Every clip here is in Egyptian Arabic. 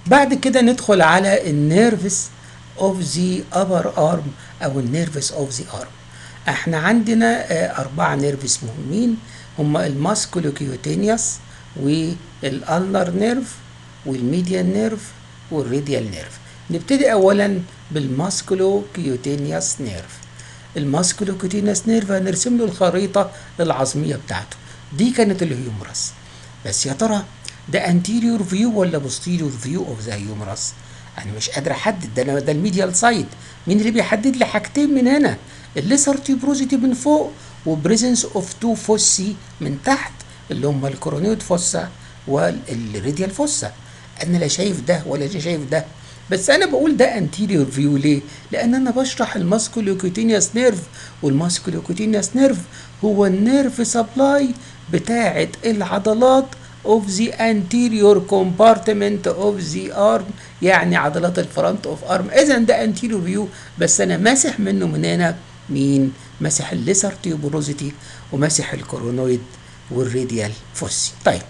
بعد كده ندخل على النيرفس اوف ذا ابر ارم او النيرفس اوف ذا ارم احنا عندنا آه، اربعه نيرفس مهمين هما الماسكولوكيوتينيوس والالنر نيرف والميديان نيرف والراديال نيرف نبتدي اولا بالماسكولوكيوتينيوس نيرف الماسكولوكيوتينيوس نيرف هنرسم له الخريطه العظميه بتاعته دي كانت الهيومرس بس يا ترى ده anterior فيو ولا posterior فيو اوف ذا هيومرس انا مش قادر احدد ده أنا- ده الميديال سايد مين اللي بيحدد لي حاجتين من هنا الليسر تيوبروزيتي من فوق وبريزنس اوف تو فوسي من تحت اللي هم الكورونيود فوسا والريديال فوسا انا لا شايف ده ولا شايف ده بس انا بقول ده انتيريور فيو ليه لان انا بشرح الماسكولوكوتينيوس نيرف والماسكولوكوتينيوس نيرف هو النيرف سبلاي بتاعه العضلات of the anterior compartment of the arm يعني عضلات الفرونت اوف ارم اذا ده anterior view بس انا ماسح منه من هنا مين ماسح الليسر تيوبروزيتي وماسح الكورونويد والراديال فوسي طيب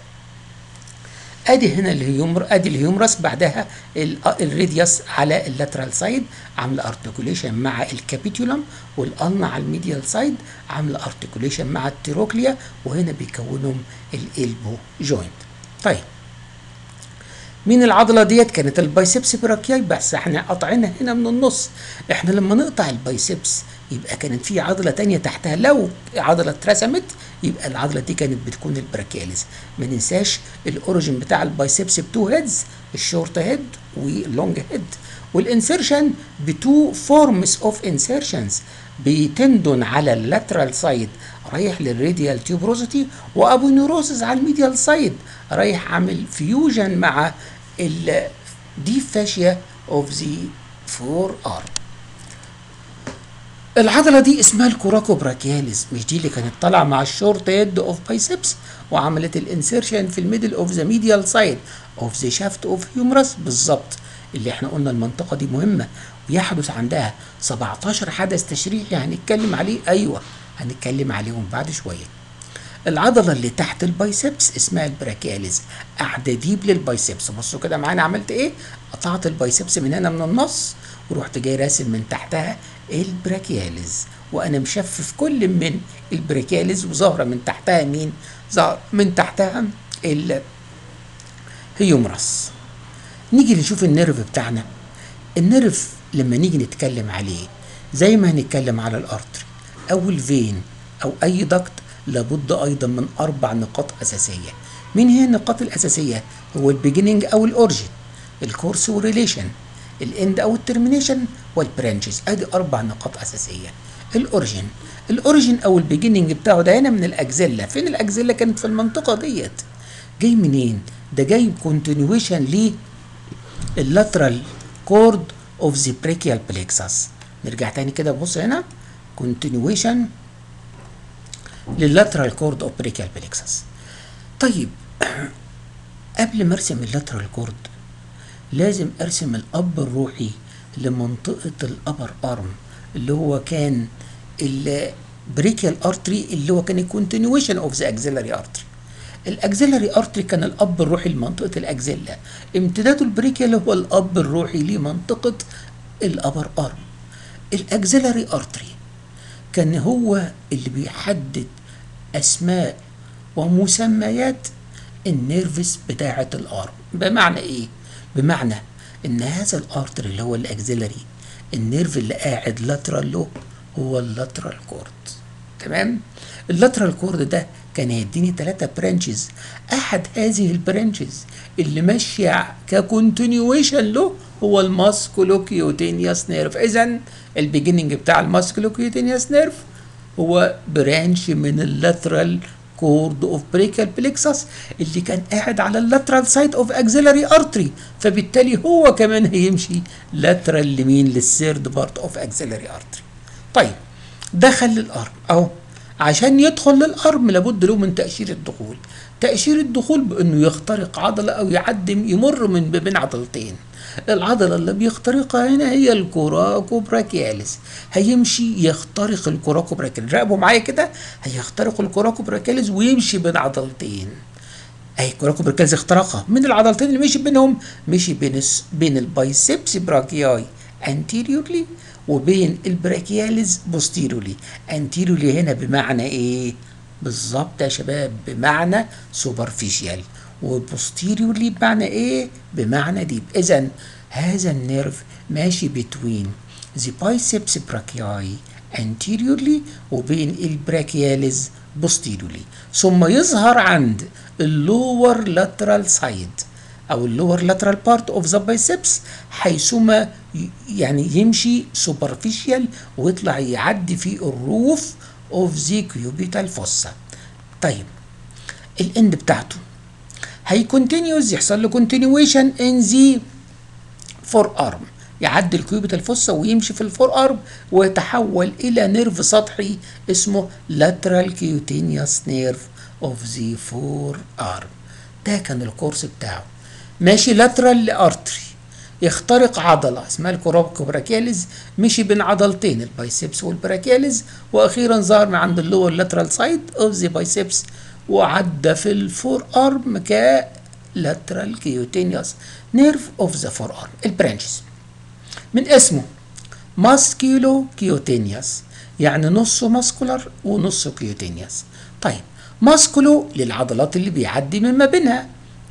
ادي هنا الهيومر ادي الهيومرس بعدها ال- الراديوس على اللاترال سايد عامله ارتكوليشن مع الكابيتولم والالنا على الميديال سايد عامله ارتكوليشن مع التيروكليا وهنا بيكونهم الالبو جوينت طيب مين العضله ديت كانت البايسبس براكياي بس احنا قاطعينها هنا من النص احنا لما نقطع البايسبس يبقى كانت في عضله تانية تحتها لو عضله اترسمت يبقى العضله دي كانت بتكون البراكياليس ما ننساش الاوريجن بتاع البايسبس بتو هيدز الشورت هيد واللونج هيد والانسيرشن بتو فورمز اوف انسيرشنز بتندون على اللاترال سايد رايح للراديال تيوبروزيتي وابونيوروسس على الميديال سايد رايح عامل فيوجن مع الديب فاشيا اوف ذا فور ارم العضلة دي اسمها الكوراكو براكياليس مش دي اللي كانت طالعة مع الشورت هيد اوف بايسبس وعملت الانسيرشن في الميدل اوف ذا ميديال سايد اوف ذا شافت اوف هيومرس بالظبط اللي احنا قلنا المنطقة دي مهمة ويحدث عندها 17 حدث تشريحي هنتكلم عليه ايوه هنتكلم عليهم بعد شوية العضلة اللي تحت البايسبس اسمها البراكياليز قاعدة ديب للبايسبس بصوا كده معانا عملت ايه قطعت البايسبس من هنا من النص ورحت جاي راسم من تحتها البراكياليز وانا مشفف كل من البراكياليز وظاهرة من تحتها مين ظهر من تحتها الهيومرس نيجي نشوف النيرف بتاعنا النيرف لما نيجي نتكلم عليه زي ما هنتكلم على الارتري او الفين او اي ضغط لابد ايضا من اربع نقاط اساسيه مين هي النقاط الاساسيه هو البيجيننج او الاوريجن الكورس والريليشن الاند او الترمينيشن والبرانشز ادي اربع نقاط اساسيه الاوريجن الاوريجن او البيجيننج بتاعه ده هنا من الاجزله فين الاجزله كانت في المنطقه ديت جاي منين ده جاي كونتينيويشن ليه اللاترال كورد اوف ذا بريكيال بليكسس نرجع تاني كده بص هنا كونتينيويشن لللاترال كورد اوف بريكيال بليكسس طيب قبل ما ارسم اللاترال كورد لازم ارسم الاب الروحي لمنطقه الابر ارم اللي هو كان البريكيال ارتري اللي هو كان الكونتينيويشن اوف ذا اكسيلاري ارتري الاكسيلاري ارتري كان الاب الروحي لمنطقه الاكزيلا امتداده البريكيال هو الاب الروحي لمنطقه الابر ارم الاكسيلاري ارتري كان هو اللي بيحدد اسماء ومسميات النيرفس بتاعه الارم بمعنى ايه بمعنى ان هذا الارتري اللي هو الاكسيلاري النيرف اللي قاعد لاترال له هو اللاترال كورد تمام اللاترال كورد ده كان هيديني ثلاثة برانشز احد هذه البرانشز اللي ماشيه ككونتينيويشن له هو الماسكولوكيوتينيوس نيرف اذا البيجيننج بتاع الماسكولوكيوتينيوس نيرف هو برانش من اللاترال كورد اوف بريكال بليكسس اللي كان قاعد على اللاترال سايد اوف اكسيلاري ارتري فبالتالي هو كمان هيمشي لاترال لمين للثيرد بارت اوف اكسيلاري ارتري طيب دخل للارم اهو عشان يدخل للارم لابد له من تاشير الدخول تاشير الدخول بانه يخترق عضله او يعدي يمر من بين عضلتين العضله اللي بيخترقها هنا هي الكوراكوبراكياليس هيمشي يخترق الكوراكوبراكياليس راقبوا معايا كده هيخترق الكوراكوبراكياليس ويمشي بين عضلتين اهي كوراكو بركالز اخترقها من العضلتين اللي مشي بينهم مشي بين الس... بين البايسبس براكياي anteriorly وبين البراكياليز posteriorly anteriorly هنا بمعنى ايه بالظبط يا شباب بمعنى superficial وبوستيريورلي بمعنى ايه بمعنى ديب اذا هذا النيرف ماشي بين the biceps brachii anteriorly وبين البراكياليز posteriorly ثم يظهر عند اللور lateral side او اللور lateral part of the biceps حيثما يعني يمشي superficial ويطلع يعدي في الروف of the cubital fossa طيب الاند بتاعته هي continues يحصل له continuation in the forearm يعدي الكيوبيتال فوسا ويمشي في الفور ارم ويتحول الى نيرف سطحي اسمه lateral cutaneous nerve of the forearm ده كان الكورس بتاعه ماشي لاترال لارتري يخترق عضلة اسمها الكوراكوبراكياليز مشي بين عضلتين البايسبس والبراكياليز واخيرا ظهر من عند اللور لاترال سايد اوف ذا بايسبس وعدى في الفور ارم ك lateral cutaneous nerve of the forearm البرانشز من اسمه ماسكيولو كيوتينيوس يعني نصه ماسكولار ونصه كيوتينيوس طيب ماسكولو للعضلات اللي بيعدي من ما بينها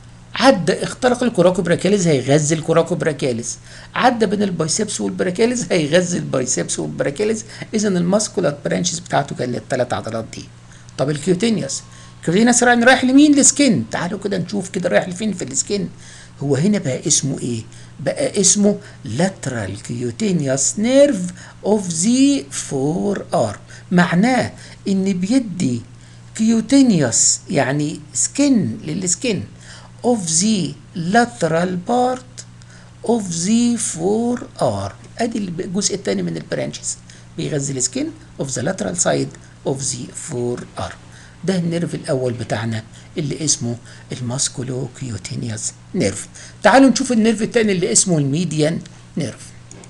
عدى اخترق الكوراكو براكاليز هيغذي الكوراكو براكاليز عدى بين البايسبس والبراكاليز هيغذي البايسبس والبراكاليز اذا الماسكولار برانشز بتاعته كان الثلاث عضلات دي طب الكيوتينيوس الكيوتينيوس رايح لمين لسكين تعالوا كده نشوف كده رايح لفين في السكين هو هنا بقى اسمه ايه بقى اسمه lateral cutaneous nerve of the forearm معناه ان بيدي cutaneous يعني سكين للسكين of the lateral part of the forearm ادي الجزء الثاني من البرانشز بيغذي السكين of the lateral side of the forearm ده النيرف الاول بتاعنا اللي اسمه الماسكولو كيوتينيوس نيرف تعالوا نشوف النيرف الثاني اللي اسمه الميديان نيرف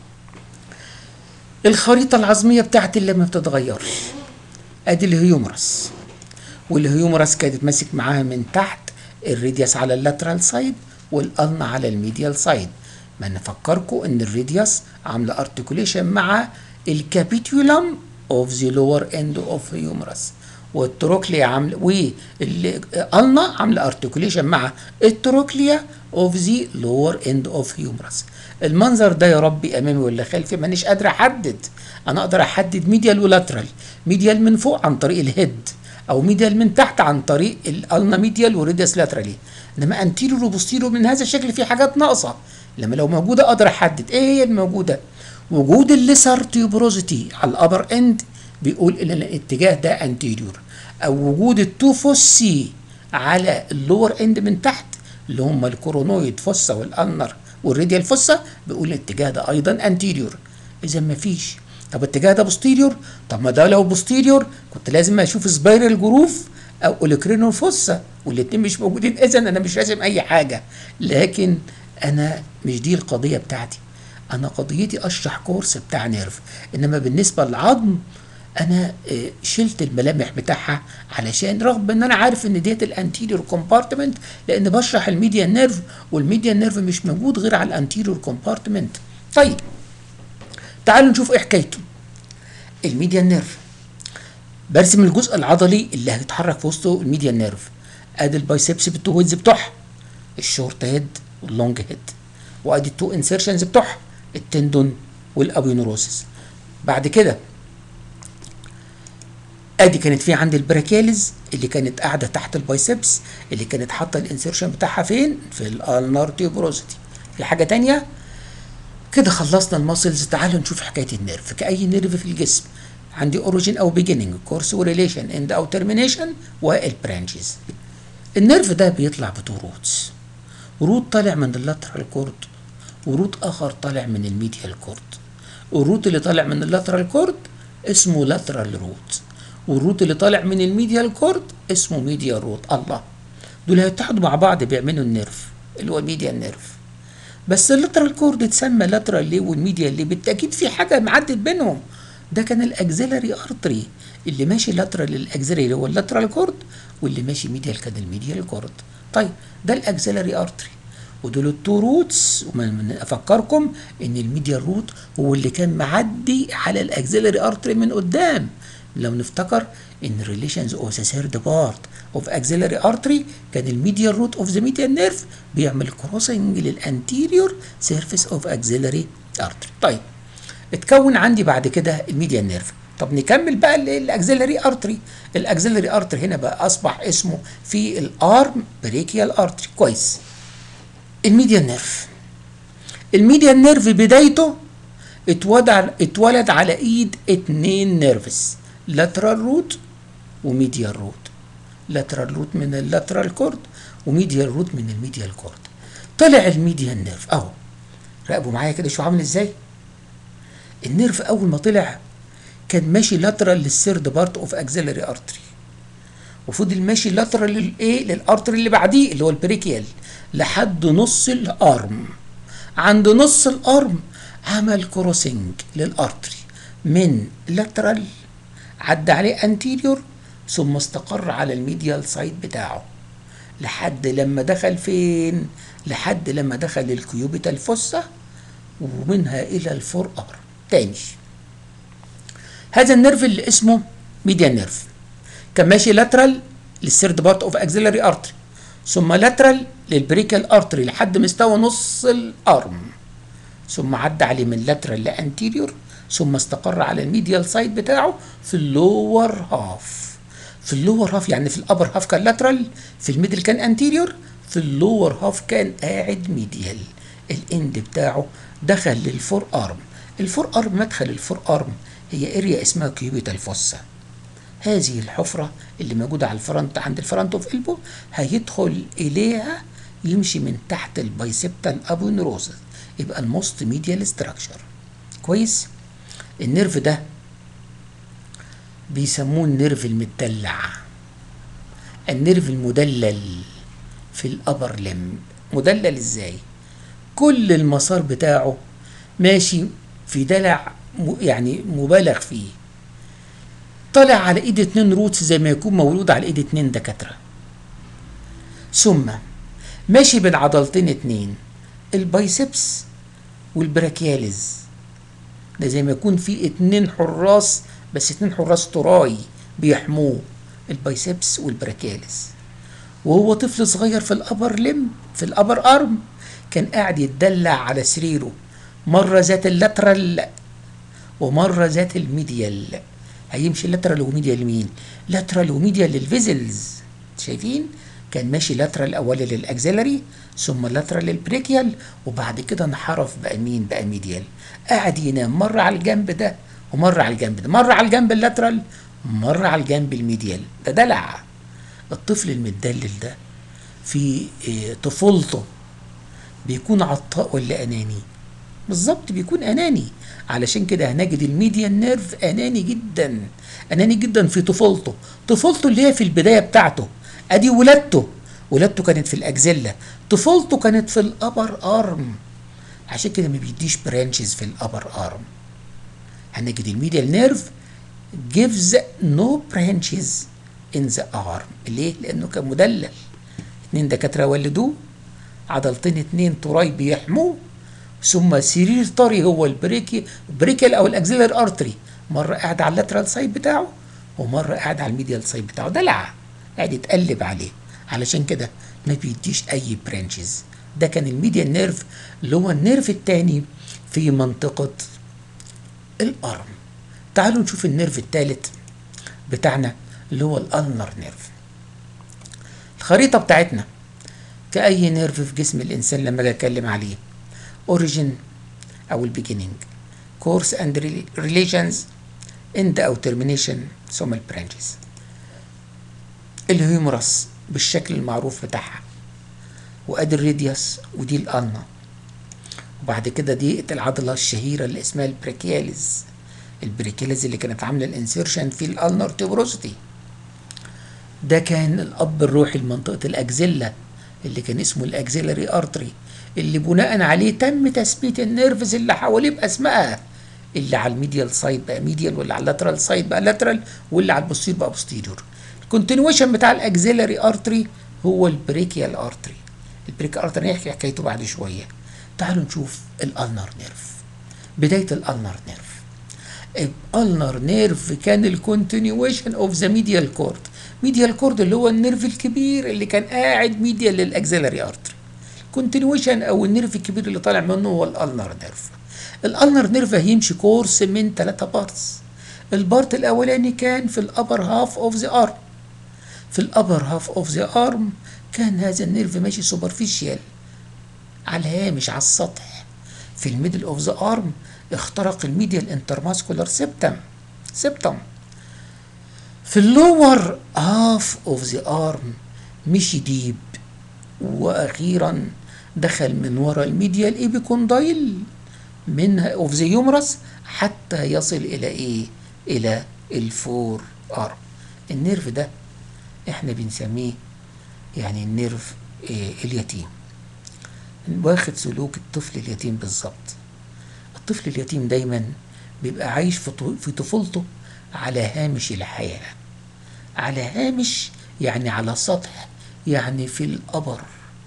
الخريطة العظمية بتاعتي اللي ما بتتغيرش ادي الهيومرس والهيومرس كانت ماسك معاها من تحت الريديوس على اللاترال سايد والقلنا على الميديال سايد ما نفكركم ان الريديوس عامله ارتكوليشن مع الكابيتولم اوف ذا لور اند اوف هيومرس والتروكليا عامله والقلنا عامله ارتكوليشن مع التروكليا اوف ذا لور اند اوف هيومرس المنظر ده يا ربي امامي ولا خلفي مانيش قادر احدد انا اقدر احدد ميديال ولاترال ميديال من فوق عن طريق الهيد او ميديال من تحت عن طريق الالنا ميديال وريديوس لاترالي انما انتيريور وبوستيريور من هذا الشكل في حاجات ناقصه لما لو موجوده اقدر احدد ايه هي الموجوده وجود الليسر تيوبروزيتي على الابر اند بيقول ان الاتجاه ده انتيريور او وجود التو فوسي على اللور اند من تحت اللي هم الكورونويد فوسا والانر والريديال فوسا بيقول الاتجاه ده ايضا انتيريور اذا ما فيش طب الاتجاه ده بوستيريور طب ما ده لو بوستيريور كنت لازم اشوف سبايرال جروف او اوليكرينو فوسا والاثنين مش موجودين اذا انا مش لازم اي حاجه لكن انا مش دي القضيه بتاعتي انا قضيتي اشرح كورس بتاع نيرف انما بالنسبه للعظم انا شلت الملامح بتاعها علشان رغم ان انا عارف ان ديت الانتيريور كومبارتمنت لان بشرح الميديان نيرف والميديان نيرف مش موجود غير على الانتيريور كومبارتمنت طيب تعالوا نشوف ايه حكايته الميديان نيرف برسم الجزء العضلي اللي هيتحرك في وسطه الميديان نيرف ادي البايسبس بالتو هيدز بتوعها الشورت هيد واللونج هيد وادي التو انسيرشنز بتوعها التندون والابيونوروسيس بعد كده ادي كانت في عندي البراكياليز اللي كانت قاعده تحت البايسبس اللي كانت حاطه الانسيرشن بتاعها فين في الالنار تيوبروزيتي في حاجه تانية كده خلصنا الماسلز تعالوا نشوف حكايه النيرف كاي نيرف في الجسم عندي اوريجين او بيجيننج كورس وريليشن اند او ترمينيشن والبرانشز النيرف ده بيطلع بتو روتس روت طالع من اللاترال كورد وروت اخر طالع من الميديال كورد الروت اللي طالع من اللاترال كورد اسمه لاترال روت والروت اللي طالع من الميديال كورد اسمه ميديال روت الله دول هيتحدوا مع بعض بيعملوا النيرف اللي هو الميديال نيرف بس اللاترال كورد اتسمى لاترال ليه والميديال ليه بالتاكيد في حاجه معدت بينهم ده كان الاكزيلاري ارتري اللي ماشي لاترال للاكزيلاري اللي هو اللاترال كورد واللي ماشي ميديال كان الميديال كورد طيب ده الاكزيلاري ارتري ودول التو روتس افكركم ان الميديال روت هو اللي كان معدي على الاكزيلاري ارتري من قدام لو نفتكر ان ريليشنز اوف ذا ثيرد بارت اوف اكزيلاري ارتري كان الميديال روت اوف ذا ميديال نيرف بيعمل كروسنج للانتيريور سيرفيس اوف اكزيلاري ارتري طيب اتكون عندي بعد كده الميديال نيرف طب نكمل بقى الاكزيلاري ارتري الاكزيلاري ارتري هنا بقى اصبح اسمه في الارم بريكيال ارتري كويس الميديال نيرف الميديال نيرف بدايته اتولد اتولد على ايد اتنين نيرفز لاترال روت وميديال روت لاترال روت من اللاترال كورد وميديال روت من الميديال كورد طلع الميديال نيرف اهو راقبوا معايا كده شو عامل ازاي النيرف اول ما طلع كان ماشي لاترال للسيرد بارت اوف اكزيلاري ارتري وفضل ماشي لاترال للايه للارتري اللي بعديه اللي هو البريكيال لحد نص الارم عند نص الارم عمل كروسنج للارتري من لاترال عدى عليه انتيريور ثم استقر على الميديال سايد بتاعه لحد لما دخل فين لحد لما دخل الكيوبيتال فوسا ومنها الى الفور ار تاني هذا النيرف اللي اسمه ميديان نيرف كان ماشي لاترال للسيرد بارت اوف اكزيلاري ارتري ثم لاترال للبريكال ارتري لحد مستوى نص الارم ثم عدى عليه من لاترال لانتيريور ثم استقر على الميديال سايد بتاعه في اللور هاف في اللور هاف يعني في الابر هاف كان لاترال في الميدل كان انتيريور في اللور هاف كان قاعد ميديال الاند بتاعه دخل للفور ارم الفور ارم مدخل الفور ارم هي اريا اسمها كيوبيتال فوسا هذه الحفرة اللي موجودة على الفرنت عند الفرنت اوف البو هيدخل إليها يمشي من تحت البايسبتال ابونروزس يبقى الموست ميديال ستراكشر كويس النيرف ده بيسموه النيرف المدلع النيرف المدلل في الابر لم مدلل ازاي كل المسار بتاعه ماشي في دلع يعني مبالغ فيه طالع على ايد اتنين روتس زي ما يكون مولود على ايد اتنين دكاترة ثم ماشي بين عضلتين اتنين البايسبس والبراكياليز ده زي ما يكون في اتنين حراس بس اتنين حراس تراي بيحموه البايسبس والبراكياليز وهو طفل صغير في الابر لم في الابر ارم كان قاعد يتدلع على سريره مرة ذات اللاترال ومرة ذات الميديال هيمشي لاترال وميديال لمين؟ لاترال وميديال للفيزلز شايفين؟ كان ماشي لاترال اولي للاكزيلري ثم لاترال للبريكيال وبعد كده انحرف بقى مين بقى ميديال قاعد ينام مره على الجنب ده ومره على الجنب ده مره على الجنب اللاترال مره على الجنب الميديال ده دلع الطفل المدلل ده في طفولته بيكون عطاء ولا اناني بالظبط بيكون اناني علشان كده هنجد الميديان نيرف اناني جدا اناني جدا في طفولته طفولته اللي هي في البدايه بتاعته ادي ولادته ولادته كانت في الاجزله طفولته كانت في الابر ارم عشان كده ما بيديش برانشز في الابر ارم هنجد الميديال نيرف gives no branches in the arm ليه لانه كان مدلل اتنين دكاتره ولدوه عضلتين اتنين تراي بيحموه ثم سرير طري هو البريكي بريكل او الاكزيلر ارتري مره قاعد على اللاترال سايد بتاعه ومره قاعد على الميديال سايد بتاعه دلع قاعد يتقلب عليه علشان كده ما بيديش اي برانشز ده كان الميديال نيرف اللي هو النيرف الثاني في منطقه الارم تعالوا نشوف النيرف الثالث بتاعنا اللي هو الالنر نيرف الخريطه بتاعتنا كأي نيرف في جسم الإنسان لما أجي أتكلم عليه origin أو البيجينينج course and relations end أو termination ثم البرانشز الهيومرس بالشكل المعروف بتاعها وادي الريديوس ودي الالنا وبعد كده دي العضله الشهيره اللي اسمها البريكياليز البريكياليز اللي كانت عامله الانسيرشن في الالنر تيبروسيتي ده كان الاب الروحي لمنطقه الاكزيلا اللي كان اسمه الاكزيلاري ارتري اللي بناء عليه تم تثبيت النيرفز اللي حواليه باسمائها اللي على الميديال سايد بقى ميديال واللي على اللاترال سايد بقى لاترال واللي على البوستير بقى بوستيريور الكونتينيويشن بتاع الاكزيلاري ارتري هو البريكيال ارتري البريكيال ارتري نحكي حكايته بعد شويه تعالوا نشوف الالنر نيرف بدايه الالنر نيرف الالنر نيرف كان الكونتينيويشن اوف ذا ميديال كورد ميديال كورد اللي هو النيرف الكبير اللي كان قاعد ميديال للاكزيلاري ارتري كونتينيويشن او النيرف الكبير اللي طالع منه هو الالنر نيرف الالنر نيرف هيمشي كورس من ثلاثة بارتس البارت الاولاني كان في الابر هاف اوف ذا ارم في الابر هاف اوف ذا ارم كان هذا النيرف ماشي سوبرفيشال على الهامش على السطح في الميدل اوف ذا ارم اخترق الميديال انترماسكولار سيبتم سيبتم في اللور هاف اوف ذا ارم مشي ديب واخيرا دخل من ورا الميديال ايبيكوندايل من اوف ذا يومرس حتى يصل الى ايه الى الفور ارم النيرف ده احنا بنسميه يعني النيرف إيه اليتيم واخد سلوك الطفل اليتيم بالظبط الطفل اليتيم دايما بيبقى عايش في في طفولته على هامش الحياة على هامش يعني على سطح يعني في الأبر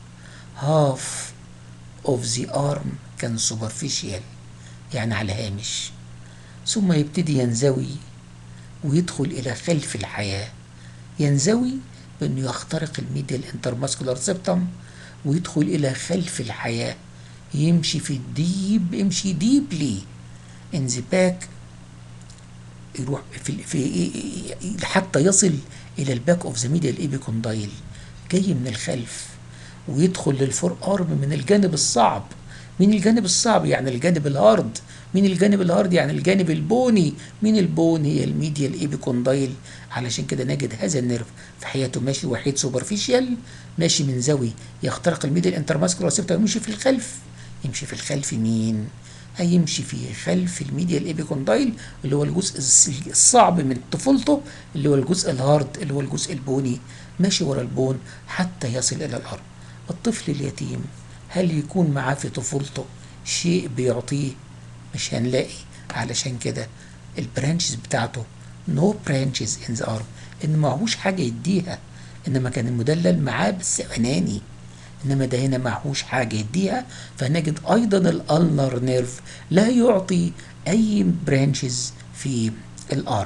هاف اوف ذا ارم كان سوبرفيشال يعني على هامش ثم يبتدي ينزوي ويدخل إلى خلف الحياة ينزوي بأنه يخترق الميديال انترماسكولار سيبتم ويدخل إلى خلف الحياة يمشي في الديب يمشي ديبلي ان ذا باك يروح في, في حتى يصل الى الباك اوف ذا ميديال ايبيكوندايل جاي من الخلف ويدخل للفور ارم من الجانب الصعب من الجانب الصعب يعني الجانب الهارد من الجانب الهارد يعني الجانب البوني من البون هي الميديال ايبيكوندايل علشان كده نجد هذا النيرف في حياته ماشي وحيد سوبرفيشال ماشي من زاوية يخترق الميديال انترماسكولار سيبتا ويمشي في الخلف يمشي في الخلف مين هيمشي في خلف الميديال ايبيكوندايل اللي هو الجزء الصعب من طفولته اللي هو الجزء الهارد اللي هو الجزء البوني ماشي ورا البون حتى يصل الى الارض الطفل اليتيم هل يكون معاه في طفولته شيء بيعطيه مش هنلاقي علشان كده البرانشز بتاعته نو برانشز ان ذا ارم ان معهوش حاجه يديها انما كان المدلل معاه بس اناني انما ده هنا معهوش حاجه يديها فنجد ايضا الالنر نيرف لا يعطي اي برانشز في الارم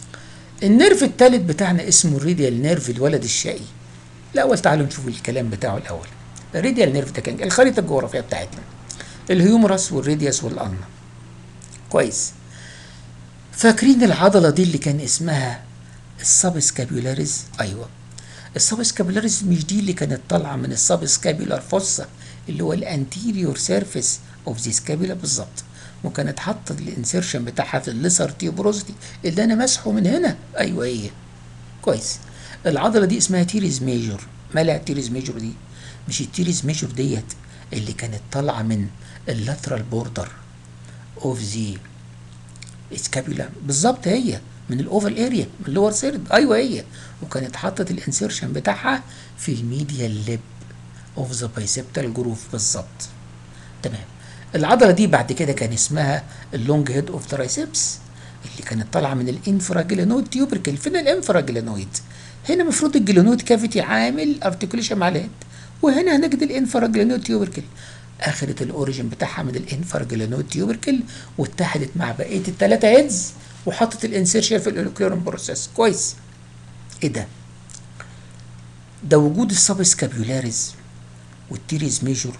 النيرف الثالث بتاعنا اسمه الريديال نيرف الولد الشقي الاول تعالوا نشوف الكلام بتاعه الاول الريديال نيرف ده كان الخريطه الجغرافيه بتاعتنا الهيومرس والريديوس والالنا كويس فاكرين العضله دي اللي كان اسمها السبسكابيولاريز ايوه السبسكابيولاريز مش دي اللي كانت طالعه من السبسكابيولار فوسا اللي هو الانتيريور سيرفيس اوف ذي سكابيولا بالظبط وكانت حاطه الانسيرشن بتاعها في الليسر تيوبروزيتي اللي انا ماسحه من هنا ايوه هي كويس العضله دي اسمها تيريز ميجور مالها التيريز ميجور دي مش التيريز ميجور ديت اللي كانت طالعه من اللاترال بوردر اوف ذا سكابيولا بالظبط هي من الاوفال اريا من اللور سيرد ايوه هي وكانت حاطه الانسيرشن بتاعها في الميديال ليب اوف ذا بايسبتال جروف بالظبط تمام العضله دي بعد كده كان اسمها اللونج هيد اوف ترايسبس اللي كانت طالعه من الانفراجلينويد تيوبركل فين الانفراجلينويد هنا المفروض الجلينويد كافيتي عامل ارتكوليشن مع الهيد وهنا هنجد الانفراجلينويد تيوبركل اخذت الاوريجن بتاعها من الانفراجلينويد تيوبركل واتحدت مع بقيه الثلاثه هيدز وحطت الانسيرشن في الاوليكلورن بروسيس كويس ايه ده ده وجود السبسكابيولاريز والتيريز ميجور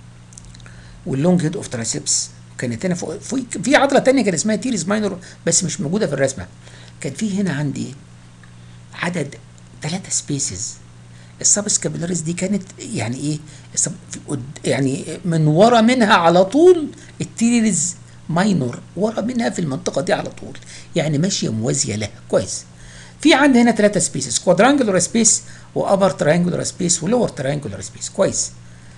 واللونج هيد اوف ترايسبس كانت هنا فوق في, في عضله تانية كان اسمها تيريز ماينور بس مش موجوده في الرسمه كان في هنا عندي عدد ثلاثة سبيسز السبسكابيولاريز دي كانت يعني ايه يعني من ورا منها على طول التيريز ماينور ورا منها في المنطقه دي على طول يعني ماشيه موازيه لها كويس في عندي هنا ثلاثة سبيسز كوادرانجولار سبيس وابر تريانجولار سبيس ولور تريانجولار سبيس كويس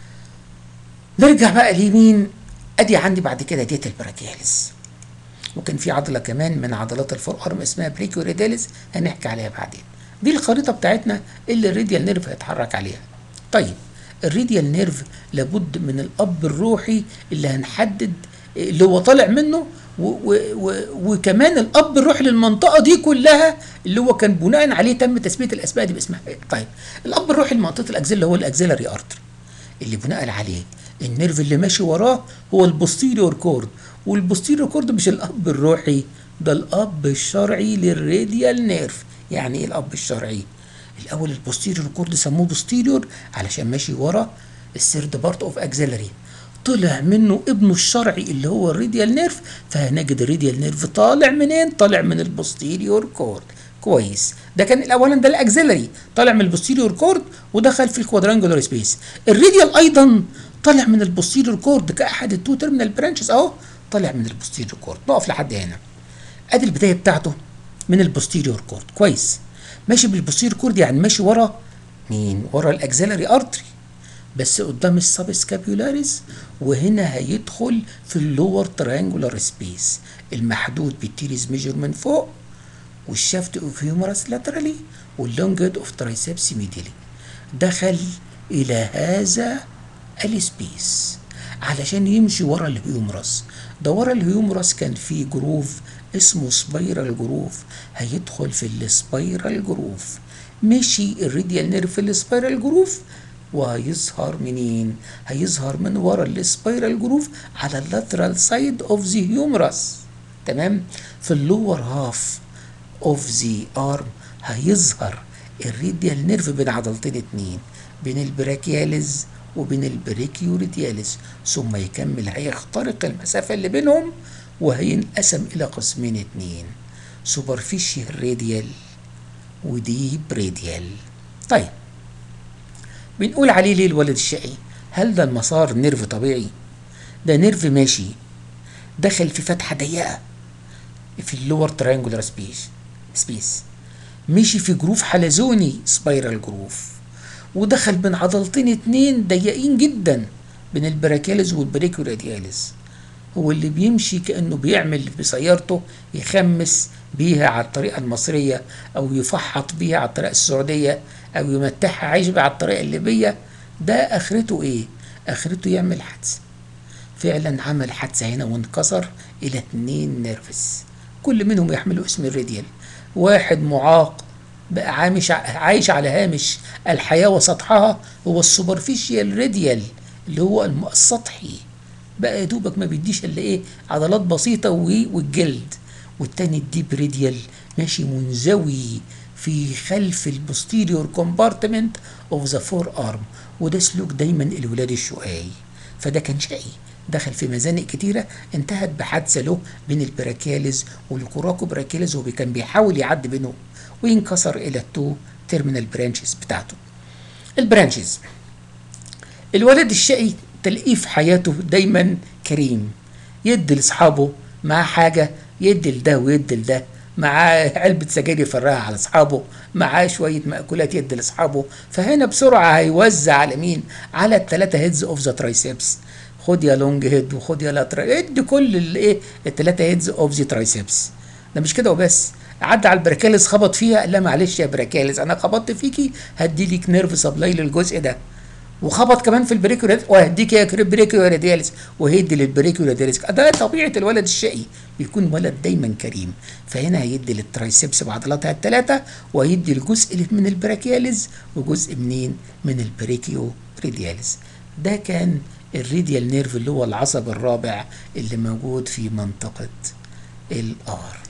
نرجع بقى اليمين ادي عندي بعد كده ديت البراكياليس وكان في عضله كمان من عضلات الفور ارم اسمها بريكيوريداليس هنحكي عليها بعدين دي الخريطه بتاعتنا اللي الريديال نيرف هيتحرك عليها طيب الريديال نيرف لابد من الاب الروحي اللي هنحدد اللي هو طالع منه و و و وكمان الاب الروحي للمنطقه دي كلها اللي هو كان بناء عليه تم تثبيت الاسماء دي باسمها إيه؟ طيب الاب الروحي لمنطقه الاكزيلا اللي هو الاكزيلاري ارتري اللي بناء عليه النيرف اللي ماشي وراه هو البوستيريور كورد والبوستيريور كورد مش الاب الروحي ده الاب الشرعي للراديال نيرف يعني ايه الاب الشرعي الاول البوستيريور كورد سموه بوستيريور علشان ماشي ورا السيرد بارت اوف اكزيلاري طلع منه ابنه الشرعي اللي هو الراديال نيرف فهنجد الراديال نيرف طالع منين طالع من البوستيريور كورد كويس ده كان الاولا ده الاكزيلري طالع من البوستيريور كورد ودخل في الكوادرانجولار سبيس الراديال ايضا طالع من البوستيريور كورد كاحد التو تيرمينال برانشز اهو طالع من البوستيريور كورد نقف لحد هنا ادي البدايه بتاعته من البوستيريور كورد كويس ماشي بالبوستيريور كورد يعني ماشي ورا مين ورا الاكزيلري ارتري بس قدام السب سكابيولاريز وهنا هيدخل في اللور تريانجولار سبيس المحدود بالتيريز ميجر من فوق والشافت اوف هيومرس لاترالي واللونجد اوف ترايسبس ميديلي دخل الى هذا السبيس علشان يمشي ورا الهيومرس ده ورا الهيومرس كان في جروف اسمه سبايرال جروف هيدخل في السبايرال جروف مشي الريديال نيرف في السبايرال جروف وهيظهر منين هيظهر من ورا السبايرال جروف على اللاترال سايد اوف ذا هيومرس تمام في اللور هاف اوف ذا ارم هيظهر الريديال نيرف بين عضلتين اتنين بين البراكياليز وبين البريكيوريدياليز ثم يكمل هيخترق المسافة اللي بينهم وهينقسم إلى قسمين اتنين سوبرفيشيال راديال وديب راديال طيب بنقول عليه ليه الولد الشقي هل ده المسار نيرف طبيعي ده نيرف ماشي دخل في فتحة ضيقة في اللور تريانجولار سبيس سبيس مشي في جروف حلزوني سبايرال جروف ودخل بين عضلتين اتنين ضيقين جدا بين البراكياليز والبريكورادياليز هو اللي بيمشي كأنه بيعمل بسيارته يخمس بيها على الطريقة المصرية أو يفحط بيها على الطريقة السعودية أو يمتعها عشبة على الطريقة الليبية ده آخرته إيه؟ آخرته يعمل حادثة فعلا عمل حادثة هنا وانكسر إلى اتنين نيرفس كل منهم يحملوا اسم الراديال واحد معاق بقى عايش عايش على هامش الحياة وسطحها هو السوبرفيشيال راديال اللي هو السطحي بقى يا دوبك ما بيديش الا ايه عضلات بسيطه والجلد والتاني الديب راديال ماشي منزوي في خلف البوستيريور كومبارتمنت اوف ذا فور ارم وده سلوك دايما الولاد الشقاي فده كان شقي دخل في مزانق كتيرة انتهت بحادثة له بين البراكياليز والكوراكو براكياليز وهو كان بيحاول يعدي بينهم وينكسر إلى التو تيرمينال برانشز بتاعته البرانشز الولد الشقي تلاقيه في حياته دايما كريم يدي لاصحابه معاه حاجه يدي لده ويدي لده معاه علبة سجاير يفرقها على أصحابه معاه شوية مأكولات يدي لأصحابه فهنا بسرعة هيوزع على مين؟ على التلاتة هيدز أوف ذا ترايسبس خد يا لونج هيد وخد يا لاترال ادي كل الايه التلاتة هيدز أوف ذا ترايسبس ده مش كده وبس عدى على البراكاليز خبط فيها لا معلش يا براكاليز انا خبطت فيكي هدي لك نيرف سبلاي للجزء ده وخبط كمان في البريكيو وهديك يا بريكيو رادياليس وهيدي للبريكيو رادياليس ده طبيعه الولد الشقي بيكون ولد دايما كريم فهنا هيدي للترايسبس بعضلاتها الثلاثه وهيدي الجزء اللي من البراكياليز وجزء منين من البريكيو رادياليس ده كان الريديال نيرف اللي هو العصب الرابع اللي موجود في منطقه الار